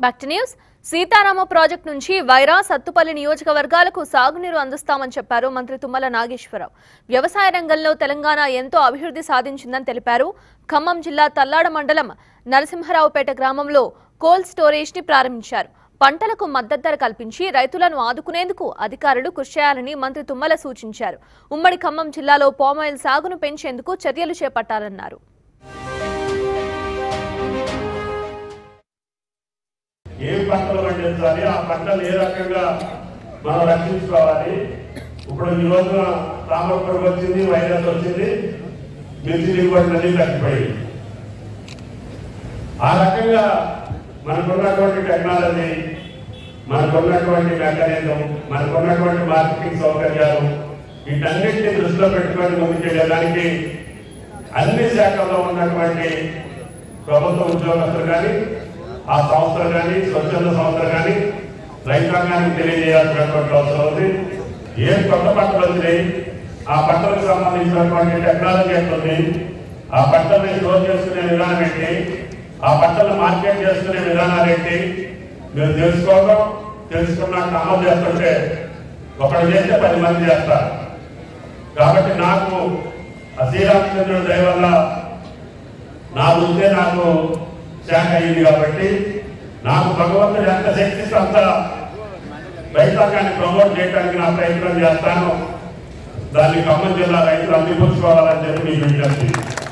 back to news Sitarama project నుంచి వైరా సత్తుపల్లి నియోజకవర్గాలకు సాగునీరు అందిస్తామని చెప్పారు మంత్రి తుమ్మల నాగేశ్వరరావు వ్యవసాయ రంగంలో తెలంగాణ ఎంతో అభివృద్ధి సాధించిందని తెలిపారు ఖమ్మం జిల్లా తల్లాడ మండలం నరసింహరావుపేట గ్రామంలో కోల్డ్ స్టోరేజ్ ని ప్రారంభించారు పంటలకు మద్దతు ధర కల్పించి రైతులను ఆదుకునేందుకు అధికారులు కృషి చేయాలని మంత్రి తుమ్మల సూచించారు ఉమ్మడి ఖమ్మం జిల్లాలో పామాయిల్ సాగును పెంచేందుకు చర్యలు చేపట్టాలన్నారు ఏ పంటలు పండించాలి ఆ పంటలు ఏ రకంగా మనం రక్షించుకోవాలి ఇప్పుడు ఈ రోజున తామరపురం వచ్చింది వైరస్ వచ్చింది మిర్చి దిగుబడులన్నీ తగ్గిపోయి ఆ రకంగా మనకున్నటువంటి టెక్నాలజీ మనకున్నటువంటి మెకానిజం మనకున్నటువంటి మార్కెటింగ్ సౌకర్యాలు వీటన్నిటిని దృష్టిలో పెట్టుకొని ముందుకెళ్ళడానికి అన్ని శాఖల్లో ఉన్నటువంటి ప్రభుత్వ ఉద్యోగస్తులు కానీ ఆ సంస్థలు కానీ స్వచ్ఛంద సంస్థలు కానీ రైతాంగానికి తెలియజేయాల్సినటువంటి అవసరం ఉంది ఏ కొత్త పంటలు వచ్చినాయి ఆ పంటలకు సంబంధించినటువంటి టెక్నాలజీ ఎట్లుంది ఆ పంటల్ని స్టోర్ చేసుకునే విధానం ఏంటి ఆ పంటలు మార్కెట్ చేసుకునే విధానాలు ఏంటి మీరు తెలుసుకోవడం తెలుసుకున్నాక అమలు చేస్తుంటే ఒకడు చేస్తే పది మంది చేస్తారు కాబట్టి నాకు ఆ శ్రీరామచంద్రుడి దయ వల్ల నా ముందే నాకు శాఖ అయింది కాబట్టి నాకు భగవంతుడు ఎంత శక్తి అంత రైతాంగాన్ని ప్రమోట్ చేయడానికి నా ప్రయత్నం చేస్తాను దాన్ని ఖమ్మం జిల్లా రైతులు అందిపుచ్చుకోవాలని చెప్పి మీకు విజ్ఞప్తి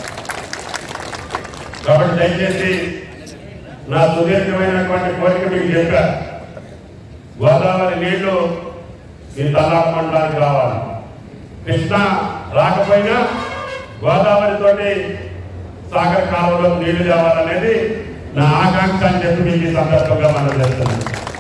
కాబట్టి దయచేసి నా సుదీర్ఘమైనటువంటి కోరిక మీకు చెప్పా గోదావరి నీళ్లు ఈ తల్లాడ మండలానికి రావాలి కృష్ణ రాకపోయినా గోదావరి తోటి సాగర్ కాలువలో నీళ్లు తేవాలనేది నా ఆకాంక్ష అని చెప్పి మీకు ఈ సందర్భంగా మనం చేస్తున్నాం